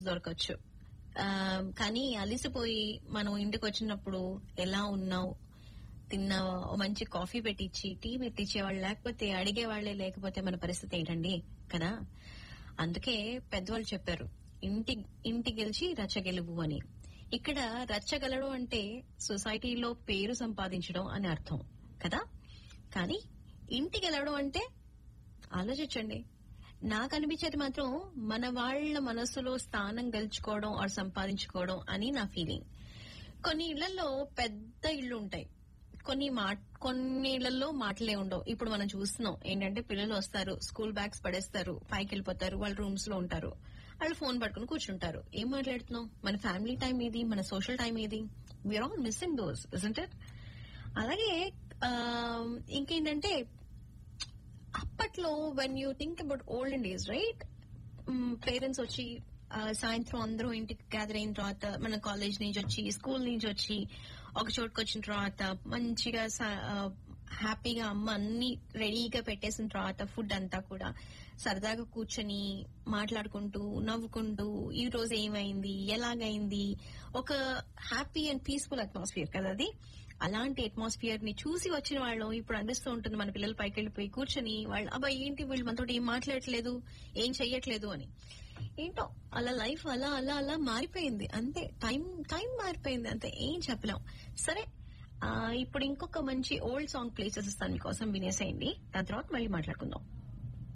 దొరకచ్చు ఆ, కానీ అలిసిపోయి మనం ఇంటికి వచ్చినప్పుడు ఎలా ఉన్నావు తిన్నావా ఓ మంచి కాఫీ పెట్టించి టీ పెట్టించేవాళ్ళు లేకపోతే అడిగేవాళ్లే లేకపోతే మన పరిస్థితి ఏంటండి కదా అందుకే పెద్దవాళ్ళు చెప్పారు ఇంటి ఇంటి గెలిచి రచ్చ గెలువు అని ఇక్కడ రచ్చగలడం అంటే సొసైటీలో పేరు సంపాదించడం అని అర్థం కదా కానీ ఇంటి గెలవడం అంటే ఆలోచించండి నాకు అనిపించేది మాత్రం మన వాళ్ళ మనసులో స్థానం గెలుచుకోవడం ఆర్ సంపాదించుకోవడం అని నా ఫీలింగ్ కొన్ని ఇళ్లలో పెద్ద ఇళ్లు ఉంటాయి కొన్ని మా కొన్ని ఇళ్లలో మాటలే ఉండవు ఇప్పుడు మనం చూస్తున్నాం ఏంటంటే పిల్లలు వస్తారు స్కూల్ బ్యాగ్స్ పడేస్తారు పైకి వెళ్ళిపోతారు వాళ్ళ రూమ్స్ లో ఉంటారు వాళ్ళు ఫోన్ పట్టుకుని కూర్చుంటారు ఏం మాట్లాడుతున్నాం మన ఫ్యామిలీ టైం ఏది మన సోషల్ టైం ఏది we are all missing those isn't it అలాగే ఆ, ఇంకేంటంటే అప్పట్లో when you think about olden days right parents వచ్చి ఆ, సాయంత్రం అందరూ ఇంటికి గ్యాదర్ అయిన తర్వాత మన కాలేజ్ నుంచి వచ్చి స్కూల్ నుంచి వచ్చి ఒక చోటుకు వచ్చిన తర్వాత మంచిగా సా- ఆ, హ్యాపీగా అమ్మ అన్ని రెడీగా పెట్టేసిన తర్వాత ఫుడ్ అంతా కూడా సరదాగా కూర్చొని మాట్లాడుకుంటూ నవ్వుకుంటూ ఈ రోజు ఏమైంది ఎలాగైంది ఒక హ్యాపీ అండ్ పీస్ఫుల్ అట్మాస్ఫియర్ కదా అది అలాంటి అట్మాస్ఫియర్ ని చూసి వచ్చిన వాళ్ళు ఇప్పుడు అనిపిస్తూ ఉంటుంది మన పిల్లలు పైకి వెళ్ళిపోయి కూర్చొని వాళ్ళు అబ్బాయి ఏంటి వీళ్ళు మనతో ఏం మాట్లాడట్లేదు ఏం చెయ్యట్లేదు అని ఏంటో అలా లైఫ్ అలా అలా అలా మారిపోయింది అంతే టైం టైం మారిపోయింది అంతే ఏం చెప్పలేం సరే ఆ, ఇప్పుడు ఇంకొక మంచి ఓల్డ్ సాంగ్ ప్లేసెస్ ఇస్తాను మీకోసం వినేసేయండి దాని తర్వాత మళ్ళీ మాట్లాడుకుందాం